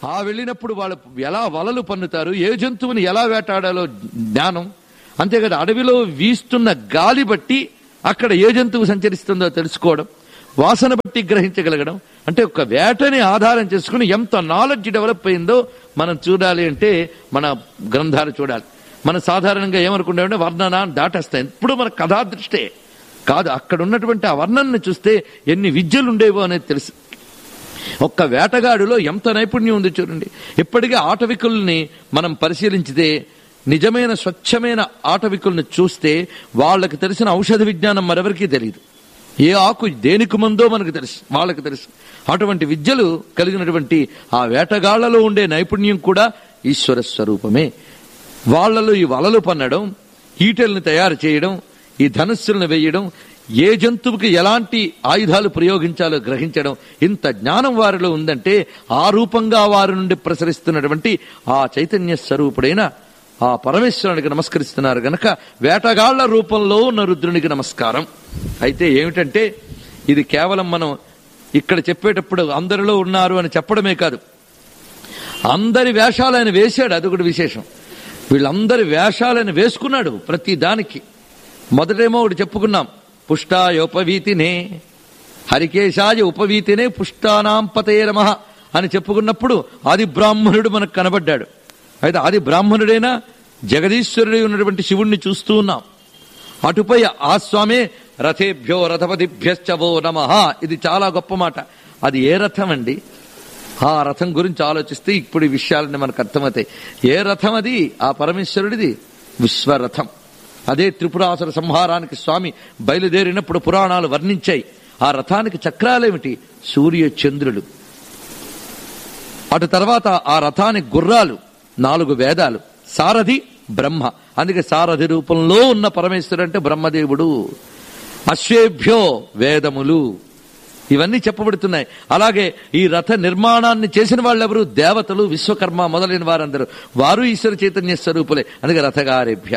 ఆ వెళ్ళినప్పుడు వాళ్ళు ఎలా వలలు పన్నుతారు ఏ జంతువుని ఎలా వేటాడాలో జ్ఞానం అంతేకాదు అడవిలో వీస్తున్న గాలి బట్టి అక్కడ ఏ జంతువు సంచరిస్తుందో తెలుసుకోవడం వాసన బట్టి గ్రహించగలగడం అంటే ఒక వేటని ఆధారం చేసుకుని ఎంత నాలెడ్జ్ డెవలప్ అయిందో మనం చూడాలి అంటే మన గ్రంథాలు చూడాలి మనం సాధారణంగా ఏమనుకుంటామంటే వర్ణన అని దాటేస్తాయి ఎప్పుడు మన కథా దృష్టే కాదు అక్కడ ఉన్నటువంటి ఆ వర్ణనని చూస్తే ఎన్ని విద్యలు ఉండేవో అనేది తెలుసు ఒక్క వేటగాడులో ఎంత నైపుణ్యం ఉంది చూడండి ఇప్పటికే ఆటవికుల్ని మనం పరిశీలించితే నిజమైన స్వచ్ఛమైన ఆటవికుల్ని చూస్తే వాళ్ళకి తెలిసిన ఔషధ విజ్ఞానం మరెవరికీ తెలియదు ఏ ఆకు దేనికి ముందో మనకు తెలుసు వాళ్ళకి తెలుసు అటువంటి విద్యలు కలిగినటువంటి ఆ వేటగాళ్లలో ఉండే నైపుణ్యం కూడా ఈశ్వర స్వరూపమే వాళ్ళలో ఈ వలలు పన్నడం ఈటెల్ని తయారు చేయడం ఈ ధనుస్సులను వేయడం ఏ జంతువుకి ఎలాంటి ఆయుధాలు ప్రయోగించాలో గ్రహించడం ఇంత జ్ఞానం వారిలో ఉందంటే ఆ రూపంగా వారి నుండి ప్రసరిస్తున్నటువంటి ఆ చైతన్య స్వరూపుడైన ఆ పరమేశ్వరునికి నమస్కరిస్తున్నారు గనక వేటగాళ్ల రూపంలో ఉన్న రుద్రునికి నమస్కారం అయితే ఏమిటంటే ఇది కేవలం మనం ఇక్కడ చెప్పేటప్పుడు అందరిలో ఉన్నారు అని చెప్పడమే కాదు అందరి వేషాలు ఆయన వేశాడు అదొకటి విశేషం వీళ్ళందరి వేషాలు ఆయన వేసుకున్నాడు ప్రతి దానికి మొదటేమో ఒకటి చెప్పుకున్నాం పుష్టాయ ఉపవీతినే హరికేశాయ ఉపవీతినే పుష్టానాం పతే నమః అని చెప్పుకున్నప్పుడు ఆది బ్రాహ్మణుడు మనకు కనబడ్డాడు అయితే ఆది బ్రాహ్మణుడైనా జగదీశ్వరుడై ఉన్నటువంటి శివుణ్ణి చూస్తూ ఉన్నాం అటుపై ఆ స్వామే రథేభ్యో రథపతిభ్యశ్చవో నమ ఇది చాలా గొప్ప మాట అది ఏ రథం అండి ఆ రథం గురించి ఆలోచిస్తే ఇప్పుడు ఈ విషయాలన్నీ మనకు అర్థమవుతాయి ఏ రథం అది ఆ పరమేశ్వరుడిది విశ్వరథం అదే త్రిపురాసుర సంహారానికి స్వామి బయలుదేరినప్పుడు పురాణాలు వర్ణించాయి ఆ రథానికి చక్రాలేమిటి సూర్య చంద్రులు అటు తర్వాత ఆ రథానికి గుర్రాలు నాలుగు వేదాలు సారథి బ్రహ్మ అందుకే సారథి రూపంలో ఉన్న పరమేశ్వరుడు అంటే బ్రహ్మదేవుడు అశ్వేభ్యో వేదములు ఇవన్నీ చెప్పబడుతున్నాయి అలాగే ఈ రథ నిర్మాణాన్ని చేసిన వాళ్ళెవరు దేవతలు విశ్వకర్మ మొదలైన వారందరూ వారు ఈశ్వర చైతన్య స్వరూపులే అందుకే రథగారేభ్య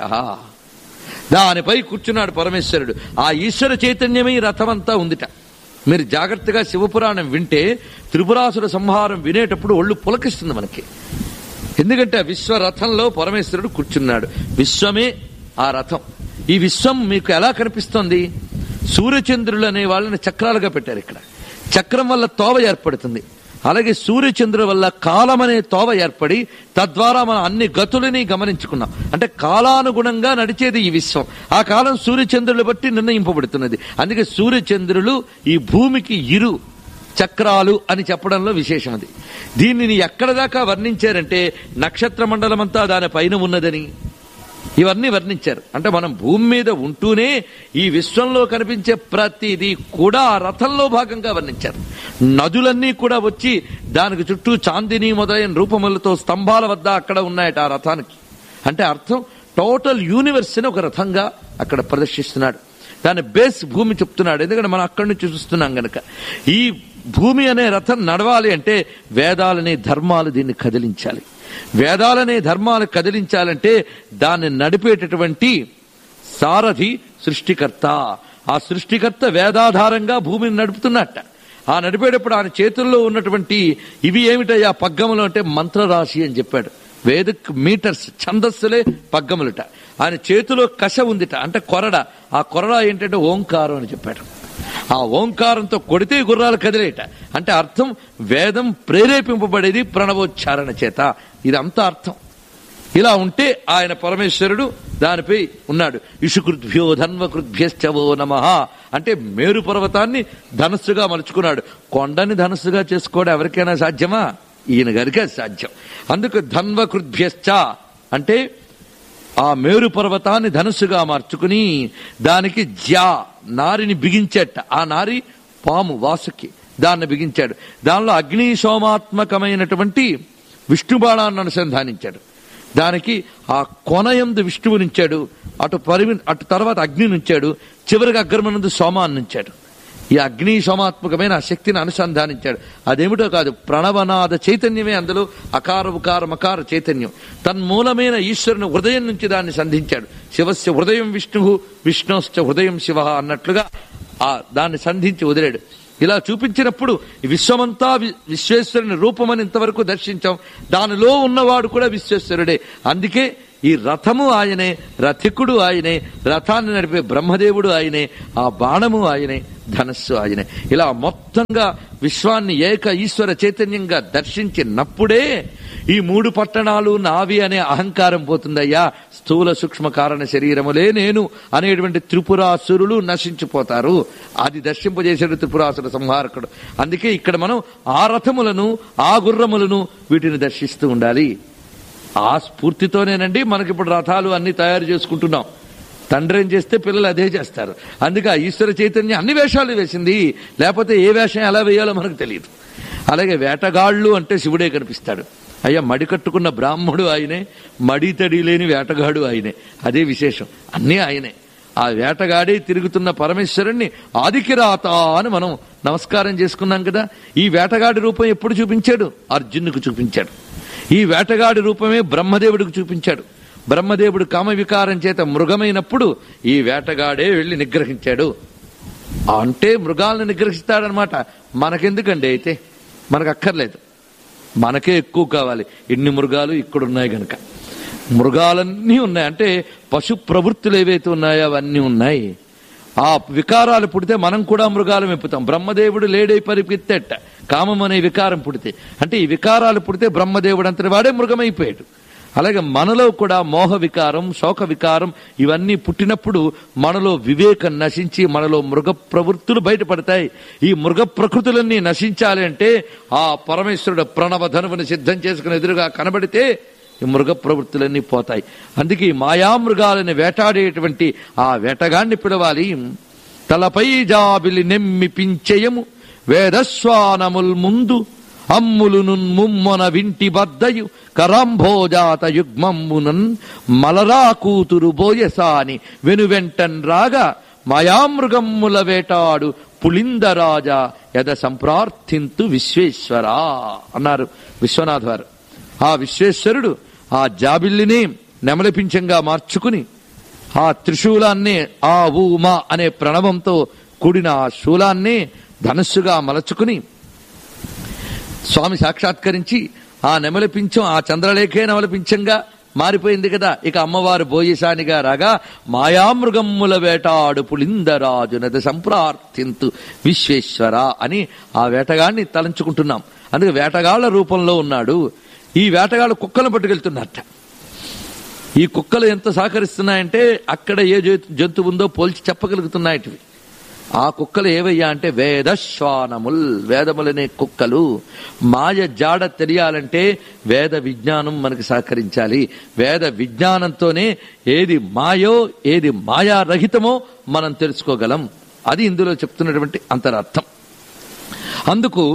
దానిపై కూర్చున్నాడు పరమేశ్వరుడు ఆ ఈశ్వర చైతన్యమే ఈ రథమంతా ఉందిట మీరు జాగ్రత్తగా శివపురాణం వింటే త్రిపురాసుర సంహారం వినేటప్పుడు ఒళ్ళు పులకిస్తుంది మనకి ఎందుకంటే ఆ విశ్వరథంలో పరమేశ్వరుడు కూర్చున్నాడు విశ్వమే ఆ రథం ఈ విశ్వం మీకు ఎలా కనిపిస్తోంది సూర్యచంద్రులు అనే వాళ్ళని చక్రాలుగా పెట్టారు ఇక్కడ చక్రం వల్ల తోవ ఏర్పడుతుంది అలాగే సూర్యచంద్రుల వల్ల కాలం అనే తోవ ఏర్పడి తద్వారా మనం అన్ని గతులని గమనించుకున్నాం అంటే కాలానుగుణంగా నడిచేది ఈ విశ్వం ఆ కాలం సూర్యచంద్రులు బట్టి నిర్ణయింపబడుతున్నది అందుకే సూర్యచంద్రులు ఈ భూమికి ఇరు చక్రాలు అని చెప్పడంలో విశేషం అది దీనిని ఎక్కడ దాకా వర్ణించారంటే నక్షత్ర మండలమంతా దానిపైన ఉన్నదని ఇవన్నీ వర్ణించారు అంటే మనం భూమి మీద ఉంటూనే ఈ విశ్వంలో కనిపించే ప్రతిదీ కూడా ఆ రథంలో భాగంగా వర్ణించారు నదులన్నీ కూడా వచ్చి దానికి చుట్టూ చాందిని మొదలైన రూపములతో స్తంభాల వద్ద అక్కడ ఉన్నాయట ఆ రథానికి అంటే అర్థం టోటల్ యూనివర్స్ ని ఒక రథంగా అక్కడ ప్రదర్శిస్తున్నాడు దాని బేస్ భూమి చెప్తున్నాడు ఎందుకంటే మనం అక్కడి నుంచి చూస్తున్నాం గనక ఈ భూమి అనే రథం నడవాలి అంటే వేదాలనే ధర్మాలు దీన్ని కదిలించాలి వేదాలనే ధర్మాలు కదిలించాలంటే దాన్ని నడిపేటటువంటి సారథి సృష్టికర్త ఆ సృష్టికర్త వేదాధారంగా భూమిని నడుపుతున్నట్ట ఆ నడిపేటప్పుడు ఆయన చేతుల్లో ఉన్నటువంటి ఇవి ఏమిటయ్యా పగ్గములు అంటే మంత్రరాశి అని చెప్పాడు వేదిక్ మీటర్స్ ఛందస్సులే పగ్గములుట ఆయన చేతిలో కష ఉందిట అంటే కొరడ ఆ కొరడ ఏంటంటే ఓంకారం అని చెప్పాడు ఆ ఓంకారంతో కొడితే గుర్రాలు కదిలేట అంటే అర్థం వేదం ప్రేరేపింపబడేది ప్రణవోచ్చారణ చేత ఇదంతా అర్థం ఇలా ఉంటే ఆయన పరమేశ్వరుడు దానిపై ఉన్నాడు ఇషుకృద్భ్యో ధన్వకృద్భ్యశ్చవో నమ అంటే మేరు పర్వతాన్ని ధనస్సుగా మలుచుకున్నాడు కొండని ధనస్సుగా చేసుకోవడం ఎవరికైనా సాధ్యమా ఈయన గారికి అది సాధ్యం అందుకు ధన్వకృద్భ్యశ్చ అంటే ఆ మేరు పర్వతాన్ని ధనుసుగా మార్చుకుని దానికి జ్యా నారిని బిగించేట ఆ నారి పాము వాసుకి దాన్ని బిగించాడు దానిలో అగ్ని సోమాత్మకమైనటువంటి విష్ణుబాణాన్ని అనుసంధానించాడు దానికి ఆ కొనయందు విష్ణువునించాడు అటు పరిమి అటు తర్వాత అగ్ని నుంచాడు చివరికి అగ్రమనందు సోమాన్ని ఉంచాడు ఈ అగ్ని సోమాత్మకమైన ఆ శక్తిని అనుసంధానించాడు అదేమిటో కాదు ప్రణవనాద చైతన్యమే అందులో అకార ఉకార మకార చైతన్యం తన్మూలమైన ఈశ్వరుని హృదయం నుంచి దాన్ని సంధించాడు శివస్య హృదయం విష్ణు విష్ణుశ్చ హృదయం శివ అన్నట్లుగా ఆ దాన్ని సంధించి వదిలాడు ఇలా చూపించినప్పుడు ఈ విశ్వమంతా వి- విశ్వేశ్వరుని రూపమని ఇంతవరకు దర్శించాం దానిలో ఉన్నవాడు కూడా విశ్వేశ్వరుడే అందుకే ఈ రథము ఆయనే రథికుడు ఆయనే రథాన్ని నడిపే బ్రహ్మదేవుడు ఆయనే ఆ బాణము ఆయనే ధనస్సు ఆయనే ఇలా మొత్తంగా విశ్వాన్ని ఏక ఈశ్వర చైతన్యంగా దర్శించినప్పుడే ఈ మూడు పట్టణాలు నావి అనే అహంకారం పోతుందయ్యా స్థూల సూక్ష్మ కారణ శరీరములే నేను అనేటువంటి త్రిపురాసురులు నశించిపోతారు అది దర్శింపజేసాడు త్రిపురాసుర సంహారకుడు అందుకే ఇక్కడ మనం ఆ రథములను ఆ గుర్రములను వీటిని దర్శిస్తూ ఉండాలి ఆ స్ఫూర్తితోనేనండి మనకి ఇప్పుడు రథాలు అన్ని తయారు చేసుకుంటున్నాం తండ్రి ఏం చేస్తే పిల్లలు అదే చేస్తారు అందుకే ఆ ఈశ్వర చైతన్యం అన్ని వేషాలు వేసింది లేకపోతే ఏ వేషం ఎలా వేయాలో మనకు తెలియదు అలాగే వేటగాళ్ళు అంటే శివుడే కనిపిస్తాడు అయ్యా మడి కట్టుకున్న బ్రాహ్మడు ఆయనే మడి తడి లేని వేటగాడు ఆయనే అదే విశేషం అన్నీ ఆయనే ఆ వేటగాడే తిరుగుతున్న పరమేశ్వరుణ్ణి ఆదికిరాత అని మనం నమస్కారం చేసుకున్నాం కదా ఈ వేటగాడి రూపం ఎప్పుడు చూపించాడు అర్జునుకు చూపించాడు ఈ వేటగాడి రూపమే బ్రహ్మదేవుడికి చూపించాడు బ్రహ్మదేవుడు కామ వికారం చేత మృగమైనప్పుడు ఈ వేటగాడే వెళ్లి నిగ్రహించాడు అంటే మృగాలను నిగ్రహిస్తాడనమాట మనకెందుకండి అయితే మనకు అక్కర్లేదు మనకే ఎక్కువ కావాలి ఇన్ని మృగాలు ఇక్కడున్నాయి గనక మృగాలన్నీ ఉన్నాయి అంటే పశు ప్రవృత్తులు ఏవైతే ఉన్నాయో అవన్నీ ఉన్నాయి ఆ వికారాలు పుడితే మనం కూడా మృగాలు మెప్పుతాం బ్రహ్మదేవుడు లేడై పరిపెత్తేట కామం అనే వికారం పుడితే అంటే ఈ వికారాలు పుడితే బ్రహ్మదేవుడు అంతటి వాడే మృగమైపోయాడు అలాగే మనలో కూడా మోహ వికారం శోక వికారం ఇవన్నీ పుట్టినప్పుడు మనలో వివేకం నశించి మనలో మృగ ప్రవృత్తులు బయటపడతాయి ఈ మృగ ప్రకృతులన్నీ నశించాలి అంటే ఆ పరమేశ్వరుడు ప్రణవ ధనువుని సిద్ధం చేసుకుని ఎదురుగా కనబడితే ఈ మృగ ప్రవృత్తులన్నీ పోతాయి అందుకే ఈ మాయామృగాలని వేటాడేటువంటి ఆ వేటగాన్ని పిలవాలి తలపై జాబిలి నెమ్మిపించయము వేదస్వానముల్ ముందు అమ్ములును ముమ్మొన వింటి బద్దయు కరాంభోజాత యుగ్మమ్మునన్ మలరా కూతురు బోయసాని వెనువెంటన్ రాగా మాయామృగమ్ముల వేటాడు పులిందరాజా యద సంప్రార్థింతు విశ్వేశ్వరా అన్నారు విశ్వనాథ్ వారు ఆ విశ్వేశ్వరుడు ఆ జాబిల్లిని నెమలిపించంగా మార్చుకుని ఆ త్రిశూలాన్ని ఆ ఊ మా అనే ప్రణవంతో కూడిన ఆ శూలాన్ని ధనుస్సుగా మలచుకుని స్వామి సాక్షాత్కరించి ఆ నెమలిపించం ఆ చంద్రలేఖే నెమలిపించంగా మారిపోయింది కదా ఇక అమ్మవారు బోయిసానిగా రాగా మాయామృగమ్ముల వేటాడు పులిందరాజు నది సంప్రార్థింతు విశ్వేశ్వర అని ఆ వేటగాన్ని తలంచుకుంటున్నాం అందుకే వేటగాళ్ల రూపంలో ఉన్నాడు ఈ వేటగాళ్ళు కుక్కలను పట్టుకెళ్తున్నట్ట ఈ కుక్కలు ఎంత సహకరిస్తున్నాయంటే అక్కడ ఏ జంతు- జంతువు ఉందో పోల్చి చెప్పగలుగుతున్నాయిటివి ఆ కుక్కలు ఏవయ్యా అంటే వేదశ్వానముల్ వేదములనే కుక్కలు మాయ జాడ తెలియాలంటే వేద విజ్ఞానం మనకి సహకరించాలి వేద విజ్ఞానంతోనే ఏది మాయో ఏది మాయారహితమో మనం తెలుసుకోగలం అది ఇందులో చెప్తున్నటువంటి అంతరార్థం అందుకు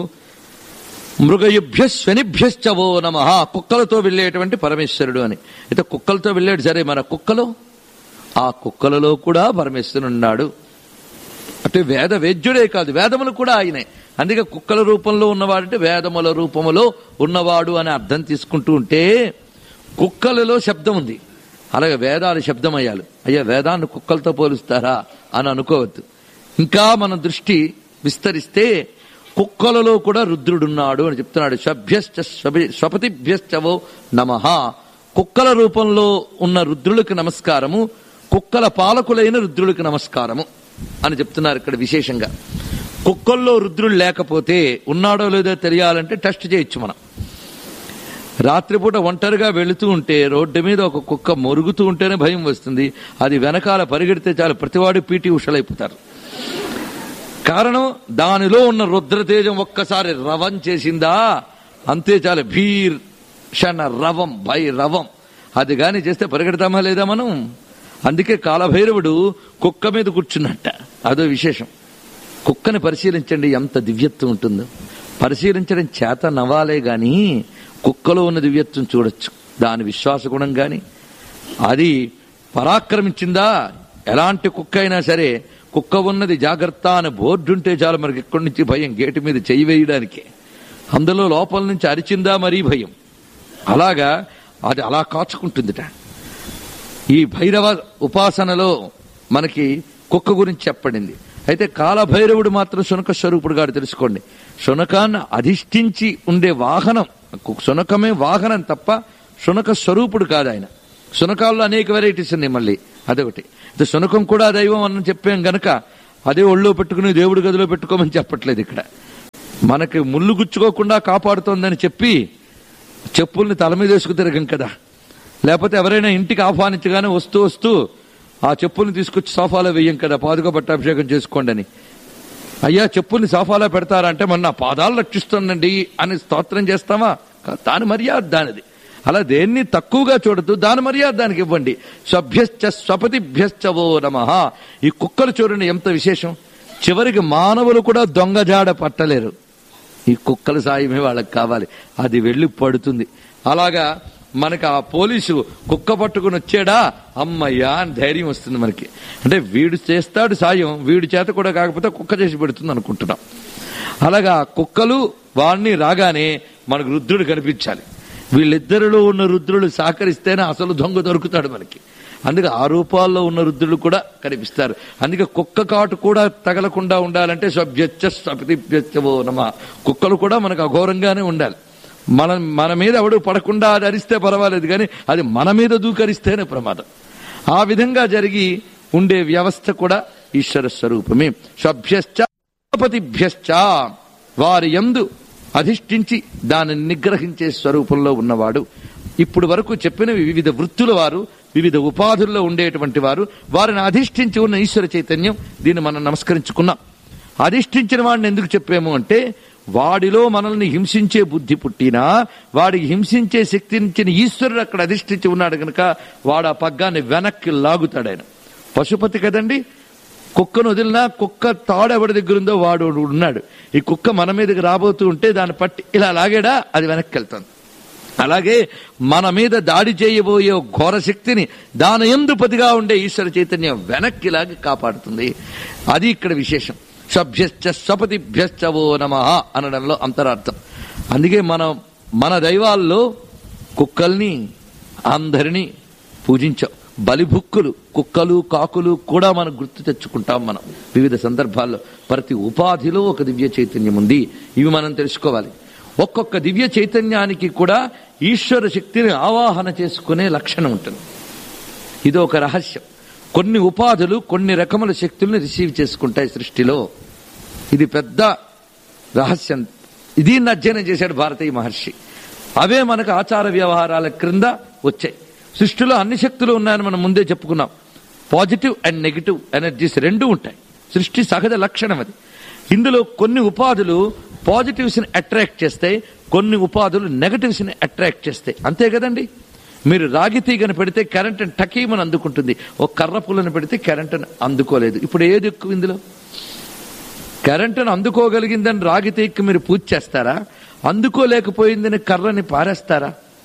మృగయుభ్యశ్వనిభ్యశ్చవో నమ కుక్కలతో వెళ్ళేటువంటి పరమేశ్వరుడు అని అయితే కుక్కలతో వెళ్ళాడు సరే మన కుక్కలో ఆ కుక్కలలో కూడా పరమేశ్వరుడు ఉన్నాడు అంటే వేద వేద్యుడే కాదు వేదములు కూడా ఆయనే అందుకే కుక్కల రూపంలో ఉన్నవాడంటే వేదముల రూపములో ఉన్నవాడు అని అర్థం తీసుకుంటూ ఉంటే కుక్కలలో శబ్దం ఉంది అలాగే వేదాలు శబ్దం అయ్యాలి అయ్యా వేదాన్ని కుక్కలతో పోలుస్తారా అని అనుకోవద్దు ఇంకా మన దృష్టి విస్తరిస్తే కుక్కలలో కూడా రుద్రుడున్నాడు అని చెప్తున్నాడు సభ్యశ్చ స్వపి- స్వపతిభ్యశ్చవో నమ కుక్కల రూపంలో ఉన్న రుద్రులకు నమస్కారము కుక్కల పాలకులైన రుద్రులకు నమస్కారము అని చెప్తున్నారు ఇక్కడ విశేషంగా కుక్కల్లో రుద్రుడు లేకపోతే ఉన్నాడో లేదో తెలియాలంటే టెస్ట్ చేయొచ్చు మనం రాత్రిపూట ఒంటరిగా వెళుతూ ఉంటే రోడ్డు మీద ఒక కుక్క మొరుగుతూ ఉంటేనే భయం వస్తుంది అది వెనకాల పరిగెడితే చాలు ప్రతివాడు పీటీ ఉషలైపోతారు కారణం దానిలో ఉన్న రుద్రతేజం ఒక్కసారి రవం చేసిందా అంతే చాలు భీర్ క్షణ రవం భై రవం అది గాని చేస్తే పరిగెడతామా లేదా మనం అందుకే కాలభైరవుడు కుక్క మీద కూర్చున్నట్ట అదో విశేషం కుక్కని పరిశీలించండి ఎంత దివ్యత్వం ఉంటుందో పరిశీలించడం చేత నవ్వాలే గాని కుక్కలో ఉన్న దివ్యత్వం చూడొచ్చు దాని విశ్వాస గుణం గాని అది పరాక్రమించిందా ఎలాంటి కుక్క అయినా సరే కుక్క ఉన్నది జాగ్రత్త అని బోర్డు ఉంటే చాలు మనకి ఇక్కడి నుంచి భయం గేటు మీద చెయ్యి వేయడానికి అందులో లోపల నుంచి అరిచిందా మరీ భయం అలాగా అది అలా కాచుకుంటుందిట ఈ భైరవ ఉపాసనలో మనకి కుక్క గురించి చెప్పబడింది అయితే కాలభైరవుడు మాత్రం శునక స్వరూపుడు గాడు తెలుసుకోండి శునకాన్ని అధిష్ఠించి ఉండే వాహనం శునకమే వాహనం తప్ప శునక స్వరూపుడు కాదు ఆయన శునకాల్లో అనేక వెరైటీస్ ఉన్నాయి మళ్ళీ అదొకటి అయితే శునకం కూడా దైవం అని చెప్పాం గనక అదే ఒళ్ళో పెట్టుకుని దేవుడి గదిలో పెట్టుకోమని చెప్పట్లేదు ఇక్కడ మనకి ముళ్ళు గుచ్చుకోకుండా కాపాడుతోందని చెప్పి చెప్పుల్ని తల మీద వేసుకు తిరగం కదా లేకపోతే ఎవరైనా ఇంటికి ఆహ్వానించగానే వస్తూ వస్తూ ఆ చెప్పుల్ని తీసుకొచ్చి సోఫాలో వెయ్యం కదా పాదుక పట్టాభిషేకం చేసుకోండి అని అయ్యా చెప్పుల్ని సోఫాలో పెడతారా అంటే మన నా పాదాలు రక్షిస్తుందండి అని స్తోత్రం చేస్తామా కా- దాని మర్యాద దానిది అలా దేన్ని తక్కువగా చూడద్దు దాని మర్యాద దానికి ఇవ్వండి స్వభ్యశ్చ స్వపతిభ్యశ్చవో నమ ఈ కుక్కలు చూడండి ఎంత విశేషం చివరికి మానవులు కూడా దొంగజాడ పట్టలేరు ఈ కుక్కల సాయమే వాళ్ళకి కావాలి అది వెళ్ళి పడుతుంది అలాగా మనకి ఆ పోలీసు కుక్క పట్టుకుని వచ్చాడా అమ్మయ్యా అని ధైర్యం వస్తుంది మనకి అంటే వీడు చేస్తాడు సాయం వీడి చేత కూడా కాకపోతే కుక్క చేసి పెడుతుంది అనుకుంటున్నాం అలాగా ఆ కుక్కలు వాడిని రాగానే మనకు రుద్రుడు కనిపించాలి వీళ్ళిద్దరిలో ఉన్న రుద్రుడు సహకరిస్తేనే అసలు దొంగ దొరుకుతాడు మనకి అందుకే ఆ రూపాల్లో ఉన్న రుద్రులు కూడా కనిపిస్తారు అందుకే కుక్క కాటు కూడా తగలకుండా ఉండాలంటే స్వభ్యచ్చ స్వపతిభ్యచ్చవో నమ కుక్కలు కూడా మనకు అఘోరంగానే ఉండాలి మన మన మీద ఎవడు పడకుండా అది అరిస్తే పర్వాలేదు కానీ అది మన మీద దూకరిస్తేనే ప్రమాదం ఆ విధంగా జరిగి ఉండే వ్యవస్థ కూడా ఈశ్వర స్వరూపమే స్వభ్యశ్చ పతిభ్యశ్చ వారి యందు అధిష్ఠించి దానిని నిగ్రహించే స్వరూపంలో ఉన్నవాడు ఇప్పుడు వరకు చెప్పినవి వివిధ వృత్తుల వారు వివిధ ఉపాధుల్లో ఉండేటువంటి వారు వారిని అధిష్ఠించి ఉన్న ఈశ్వర చైతన్యం దీన్ని మనం నమస్కరించుకున్నాం అధిష్ఠించిన వాడిని ఎందుకు చెప్పాము అంటే వాడిలో మనల్ని హింసించే బుద్ధి పుట్టినా వాడికి హింసించే శక్తినిచ్చిన ఈశ్వరుడు అక్కడ అధిష్ఠించి ఉన్నాడు కనుక వాడు ఆ పగ్గాన్ని వెనక్కి లాగుతాడు ఆయన పశుపతి కదండి కుక్కను వదిలినా కుక్క తాడు ఎవడి దగ్గర ఉందో వాడు ఉన్నాడు ఈ కుక్క మన మీదకి రాబోతూ ఉంటే దాన్ని పట్టి ఇలా లాగాడా అది వెనక్కి వెళ్తుంది అలాగే మన మీద దాడి చేయబోయే ఘోర శక్తిని దాని ఎందుపతిగా ఉండే ఈశ్వర చైతన్యం వెనక్కి లాగి కాపాడుతుంది అది ఇక్కడ విశేషం సభ్యశ్చ స్వపతిభ్యశ్చవో నమ అనడంలో అంతరార్థం అందుకే మనం మన దైవాల్లో కుక్కల్ని అందరినీ పూజించాం బలిభుక్కులు కుక్కలు కాకులు కూడా మనం గుర్తు తెచ్చుకుంటాం మనం వివిధ సందర్భాల్లో ప్రతి ఉపాధిలో ఒక దివ్య చైతన్యం ఉంది ఇవి మనం తెలుసుకోవాలి ఒక్కొక్క దివ్య చైతన్యానికి కూడా ఈశ్వర శక్తిని ఆవాహన చేసుకునే లక్షణం ఉంటుంది ఇది ఒక రహస్యం కొన్ని ఉపాధులు కొన్ని రకముల శక్తుల్ని రిసీవ్ చేసుకుంటాయి సృష్టిలో ఇది పెద్ద రహస్యం ఇది అధ్యయనం చేశాడు భారతీయ మహర్షి అవే మనకు ఆచార వ్యవహారాల క్రింద వచ్చాయి సృష్టిలో అన్ని శక్తులు ఉన్నాయని మనం ముందే చెప్పుకున్నాం పాజిటివ్ అండ్ నెగిటివ్ ఎనర్జీస్ రెండు ఉంటాయి సృష్టి సహజ లక్షణం అది ఇందులో కొన్ని ఉపాధులు పాజిటివ్స్ ని అట్రాక్ట్ చేస్తాయి కొన్ని ఉపాధులు నెగటివ్స్ ని అట్రాక్ట్ చేస్తాయి అంతే కదండి మీరు రాగి తీగను పెడితే కరెంట్ టకీమని అందుకుంటుంది ఒక కర్ర పుల్లను పెడితే కరెంట్ అందుకోలేదు ఇప్పుడు ఏది ఎక్కువ ఇందులో కరెంటును అందుకోగలిగిందని రాగి తీగకి మీరు పూజ చేస్తారా అందుకోలేకపోయిందని కర్రని పారేస్తారా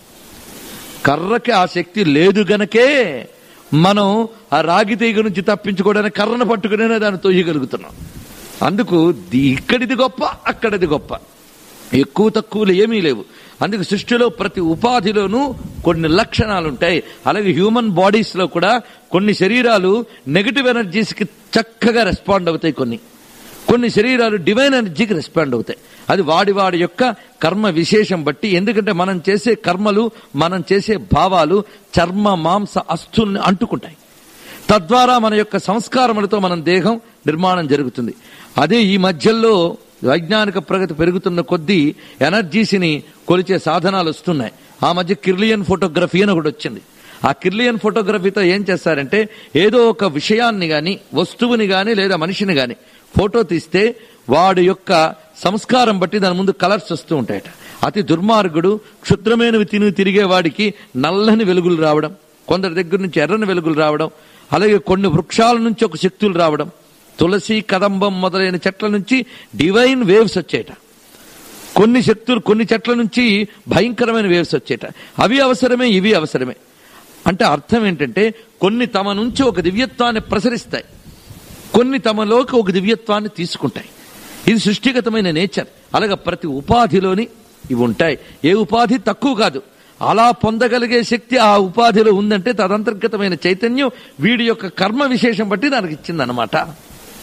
కర్రకి ఆ శక్తి లేదు గనకే మనం ఆ రాగి తీగ నుంచి తప్పించుకోవడానికి కర్రను పట్టుకునే దాన్ని తొయ్యగలుగుతున్నాం అందుకు ది- ఇక్కడిది గొప్ప అక్కడిది గొప్ప ఎక్కువ తక్కువలు ఏమీ లేవు అందుకు సృష్టిలో ప్రతి ఉపాధిలోనూ కొన్ని లక్షణాలు ఉంటాయి అలాగే హ్యూమన్ బాడీస్ లో కూడా కొన్ని శరీరాలు నెగటివ్ ఎనర్జీస్ కి చక్కగా రెస్పాండ్ అవుతాయి కొన్ని కొన్ని శరీరాలు డివైన్ ఎనర్జీకి రెస్పాండ్ అవుతాయి అది వాడి వాడి యొక్క కర్మ విశేషం బట్టి ఎందుకంటే మనం చేసే కర్మలు మనం చేసే భావాలు చర్మ మాంస అస్థుల్ని అంటుకుంటాయి తద్వారా మన యొక్క సంస్కారములతో మనం దేహం నిర్మాణం జరుగుతుంది అదే ఈ మధ్యలో వైజ్ఞానిక ప్రగతి పెరుగుతున్న కొద్దీ ఎనర్జీస్ని కొలిచే సాధనాలు వస్తున్నాయి ఆ మధ్య కిర్లియన్ ఫోటోగ్రఫీ అని ఒకటి వచ్చింది ఆ కిర్లియన్ ఫోటోగ్రఫీతో ఏం చేస్తారంటే ఏదో ఒక విషయాన్ని గాని వస్తువుని గాని లేదా మనిషిని గాని ఫోటో తీస్తే వాడి యొక్క సంస్కారం బట్టి దాని ముందు కలర్స్ వస్తూ ఉంటాయట అతి దుర్మార్గుడు క్షుద్రమైనవి తిని తిరిగే వాడికి నల్లని వెలుగులు రావడం కొందరి దగ్గర నుంచి ఎర్రని వెలుగులు రావడం అలాగే కొన్ని వృక్షాల నుంచి ఒక శక్తులు రావడం తులసి కదంబం మొదలైన చెట్ల నుంచి డివైన్ వేవ్స్ వచ్చేట కొన్ని శక్తులు కొన్ని చెట్ల నుంచి భయంకరమైన వేవ్స్ వచ్చేట అవి అవసరమే ఇవి అవసరమే అంటే అర్థం ఏంటంటే కొన్ని తమ నుంచి ఒక దివ్యత్వాన్ని ప్రసరిస్తాయి కొన్ని తమలోకి ఒక దివ్యత్వాన్ని తీసుకుంటాయి ఇది సృష్టిగతమైన నేచర్ అలాగే ప్రతి ఉపాధిలోని ఇవి ఉంటాయి ఏ ఉపాధి తక్కువ కాదు అలా పొందగలిగే శక్తి ఆ ఉపాధిలో ఉందంటే తదంతర్గతమైన చైతన్యం వీడి యొక్క కర్మ విశేషం బట్టి దానికి ఇచ్చిందనమాట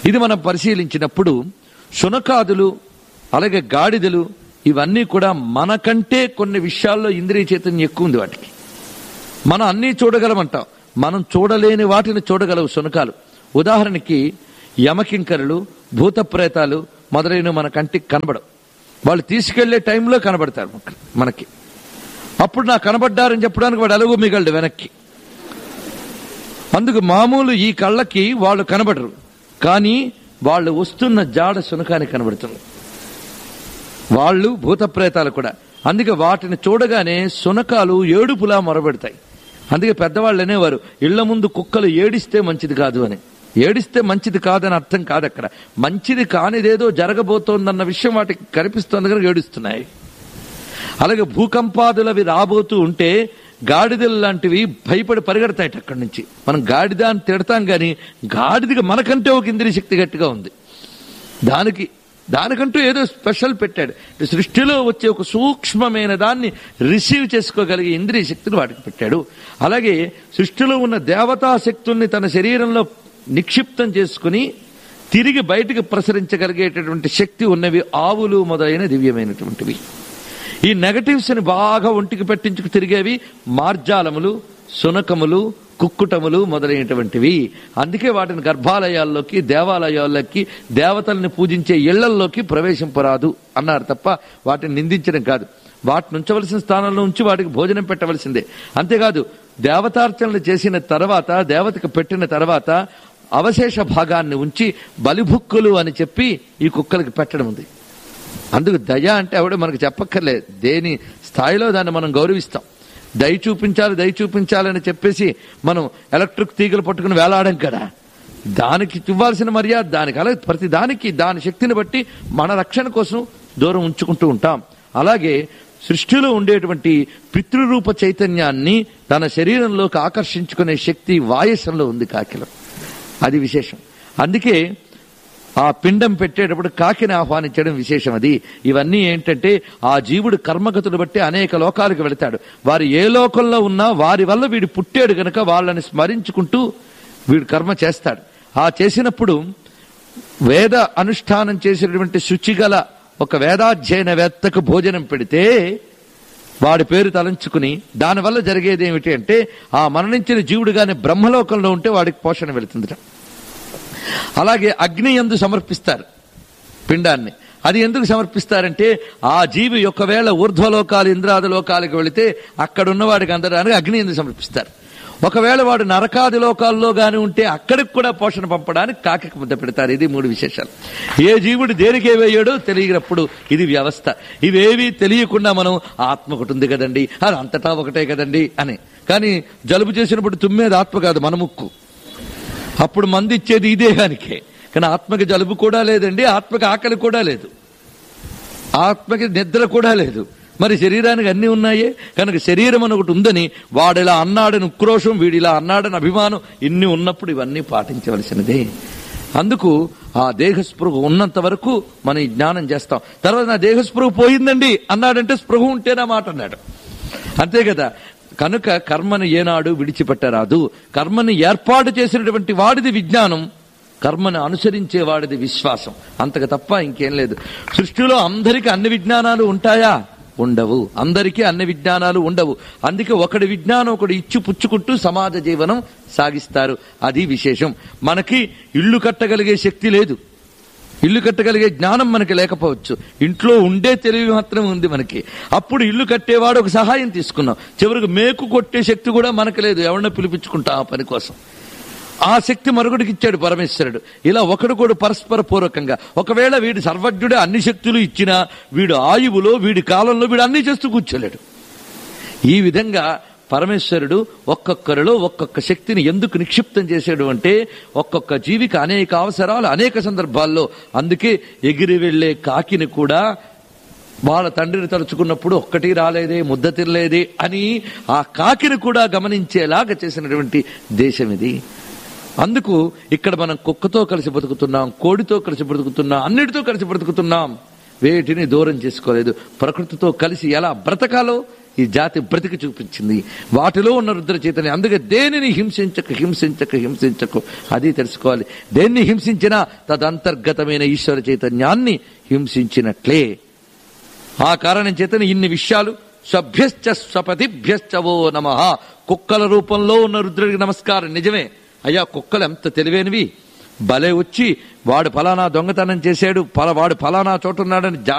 ఇది మనం పరిశీలించినప్పుడు శునకాదులు అలాగే గాడిదలు ఇవన్నీ కూడా మనకంటే కొన్ని విషయాల్లో ఇంద్రియ చైతన్యం ఎక్కువ ఉంది వాటికి మనం అన్నీ చూడగలమంటాం మనం చూడలేని వాటిని చూడగలవు శునకాలు ఉదాహరణకి యమకింకరులు భూత ప్రేతాలు మొదలైన మన కంటికి కనబడవు వాళ్ళు తీసుకెళ్లే టైంలో కనబడతారు మనకి- మనకి అప్పుడు నాకు కనబడ్డారని చెప్పడానికి వాడు అలుగు మిగలడు వెనక్కి అందుకు మామూలు ఈ కళ్ళకి వాళ్ళు కనబడరు కానీ వాళ్ళు వస్తున్న జాడ సునకానికి కనబడుతుంది వాళ్ళు భూత ప్రేతాలు కూడా అందుకే వాటిని చూడగానే సునకాలు ఏడుపులా మొరబెడతాయి అందుకే పెద్దవాళ్ళు అనేవారు ఇళ్ల ముందు కుక్కలు ఏడిస్తే మంచిది కాదు అని ఏడిస్తే మంచిది కాదని అర్థం కాదు అక్కడ మంచిది కానిదేదో జరగబోతోందన్న విషయం వాటికి కనిపిస్తోంది కనుక ఏడుస్తున్నాయి అలాగే భూకంపాదులవి రాబోతూ ఉంటే గాడిదలు లాంటివి భయపడి పరిగెడతాయి అక్కడి నుంచి మనం గాడిద అని తిడతాం గాని గాడిదకి మనకంటే ఒక ఇంద్రియ శక్తి గట్టిగా ఉంది దానికి దానికంటూ ఏదో స్పెషల్ పెట్టాడు సృష్టిలో వచ్చే ఒక సూక్ష్మమైన దాన్ని రిసీవ్ చేసుకోగలిగే ఇంద్రియ శక్తిని వాటికి పెట్టాడు అలాగే సృష్టిలో ఉన్న దేవతా శక్తుల్ని తన శరీరంలో నిక్షిప్తం చేసుకుని తిరిగి బయటికి ప్రసరించగలిగేటటువంటి శక్తి ఉన్నవి ఆవులు మొదలైన దివ్యమైనటువంటివి ఈ నెగటివ్స్ ని బాగా ఒంటికి పెట్టించుకు తిరిగేవి మార్జాలములు సునకములు కుక్కుటములు మొదలైనటువంటివి అందుకే వాటిని గర్భాలయాల్లోకి దేవాలయాల్లోకి దేవతల్ని పూజించే ఇళ్లల్లోకి ప్రవేశింపరాదు అన్నారు తప్ప వాటిని నిందించడం కాదు వాటిని ఉంచవలసిన స్థానంలో ఉంచి వాటికి భోజనం పెట్టవలసిందే అంతేకాదు దేవతార్చనలు చేసిన తర్వాత దేవతకు పెట్టిన తర్వాత అవశేష భాగాన్ని ఉంచి బలిభుక్కులు అని చెప్పి ఈ కుక్కలకి పెట్టడం ఉంది అందుకు దయ అంటే ఆవిడ మనకు చెప్పక్కర్లేదు దేని స్థాయిలో దాన్ని మనం గౌరవిస్తాం దయ చూపించాలి దయ చూపించాలని చెప్పేసి మనం ఎలక్ట్రిక్ తీగలు పట్టుకుని వేలాడం కదా దానికి ఇవ్వాల్సిన మర్యాద దానికి అలాగే ప్రతి దానికి దాని శక్తిని బట్టి మన రక్షణ కోసం దూరం ఉంచుకుంటూ ఉంటాం అలాగే సృష్టిలో ఉండేటువంటి పితృరూప చైతన్యాన్ని తన శరీరంలోకి ఆకర్షించుకునే శక్తి వాయసంలో ఉంది కాకిలో అది విశేషం అందుకే ఆ పిండం పెట్టేటప్పుడు కాకిని ఆహ్వానించడం విశేషం అది ఇవన్నీ ఏంటంటే ఆ జీవుడు కర్మగతులు బట్టి అనేక లోకాలకు వెళతాడు వారు ఏ లోకంలో ఉన్నా వారి వల్ల వీడు పుట్టాడు గనక వాళ్ళని స్మరించుకుంటూ వీడు కర్మ చేస్తాడు ఆ చేసినప్పుడు వేద అనుష్ఠానం చేసినటువంటి శుచిగల ఒక వేదాధ్యయనవేత్తకు భోజనం పెడితే వాడి పేరు తలంచుకుని దానివల్ల జరిగేది ఏమిటి అంటే ఆ మరణించిన జీవుడు గాని బ్రహ్మలోకంలో ఉంటే వాడికి పోషణ వెళుతుందిట అలాగే అగ్ని ఎందు సమర్పిస్తారు పిండాన్ని అది ఎందుకు సమర్పిస్తారంటే ఆ జీవి ఒకవేళ ఊర్ధ్వలోకాలు ఇంద్రాది లోకాలకు వెళితే అక్కడ ఉన్నవాడికి అందడానికి అగ్ని ఎందుకు సమర్పిస్తారు ఒకవేళ వాడు నరకాది లోకాల్లో గాని ఉంటే అక్కడికి కూడా పోషణ పంపడానికి కాకికి ముద్ద పెడతారు ఇది మూడు విశేషాలు ఏ జీవుడు దేనికి వేయడో తెలియనప్పుడు ఇది వ్యవస్థ ఇవేవి తెలియకుండా మనం ఆత్మ ఒకటి ఉంది కదండి అది అంతటా ఒకటే కదండి అని కానీ జలుబు చేసినప్పుడు తుమ్మేది ఆత్మ కాదు మన ముక్కు అప్పుడు మంది ఇచ్చేది ఈ దేహానికే కానీ ఆత్మకి జలుబు కూడా లేదండి ఆత్మకి ఆకలి కూడా లేదు ఆత్మకి నిద్ర కూడా లేదు మరి శరీరానికి అన్ని ఉన్నాయే కనుక శరీరం అని ఒకటి ఉందని వాడిలా అన్నాడని ఉక్రోషం వీడిలా అన్నాడని అభిమానం ఇన్ని ఉన్నప్పుడు ఇవన్నీ పాటించవలసినదే అందుకు ఆ దేహస్పృహ ఉన్నంత వరకు మనం ఈ జ్ఞానం చేస్తాం తర్వాత నా దేహస్పృహ పోయిందండి అన్నాడంటే స్పృహ ఉంటేనా మాట అన్నాడు అంతే కదా కనుక కర్మను ఏనాడు విడిచిపెట్టరాదు కర్మని ఏర్పాటు చేసినటువంటి వాడిది విజ్ఞానం కర్మను అనుసరించే వాడిది విశ్వాసం అంతకు తప్ప ఇంకేం లేదు సృష్టిలో అందరికీ అన్ని విజ్ఞానాలు ఉంటాయా ఉండవు అందరికీ అన్ని విజ్ఞానాలు ఉండవు అందుకే ఒకటి విజ్ఞానం ఒకటి ఇచ్చి పుచ్చుకుంటూ సమాజ జీవనం సాగిస్తారు అది విశేషం మనకి ఇల్లు కట్టగలిగే శక్తి లేదు ఇల్లు కట్టగలిగే జ్ఞానం మనకి లేకపోవచ్చు ఇంట్లో ఉండే తెలివి మాత్రం ఉంది మనకి అప్పుడు ఇల్లు కట్టేవాడు ఒక సహాయం తీసుకున్నాం చివరికి మేకు కొట్టే శక్తి కూడా మనకు లేదు ఎవరినో పిలిపించుకుంటాం ఆ పని కోసం ఆ శక్తి మరొకటికి ఇచ్చాడు పరమేశ్వరుడు ఇలా ఒకడు కూడా పరస్పర పూర్వకంగా ఒకవేళ వీడు సర్వజ్ఞుడే అన్ని శక్తులు ఇచ్చినా వీడు ఆయువులో వీడి కాలంలో వీడు అన్ని చేస్తూ కూర్చోలేడు ఈ విధంగా పరమేశ్వరుడు ఒక్కొక్కరిలో ఒక్కొక్క శక్తిని ఎందుకు నిక్షిప్తం చేశాడు అంటే ఒక్కొక్క జీవికి అనేక అవసరాలు అనేక సందర్భాల్లో అందుకే ఎగిరి వెళ్లే కాకిని కూడా వాళ్ళ తండ్రిని తలుచుకున్నప్పుడు ఒక్కటి రాలేదే ముద్ద తిరలేదే అని ఆ కాకిని కూడా గమనించేలాగా చేసినటువంటి దేశం ఇది అందుకు ఇక్కడ మనం కుక్కతో కలిసి బతుకుతున్నాం కోడితో కలిసి బ్రతుకుతున్నాం అన్నిటితో కలిసి బ్రతుకుతున్నాం వేటిని దూరం చేసుకోలేదు ప్రకృతితో కలిసి ఎలా బ్రతకాలో ఈ జాతి బ్రతికి చూపించింది వాటిలో ఉన్న రుద్ర చైతన్యం అందుకే దేనిని హింసించక హింసించక హింసించకు అది తెలుసుకోవాలి దేన్ని హింసించినా తదంతర్గతమైన ఈశ్వర చైతన్యాన్ని హింసించినట్లే ఆ కారణం చేతనే ఇన్ని విషయాలు స్వభ్యశ్చ స్వపతిభ్యశ్చవో నమ కుక్కల రూపంలో ఉన్న రుద్రుడికి నమస్కారం నిజమే అయ్యా కుక్కలు ఎంత తెలివైనవి భలే వచ్చి వాడు ఫలానా దొంగతనం చేశాడు ఫల వాడు ఫలానా చోట ఉన్నాడని జా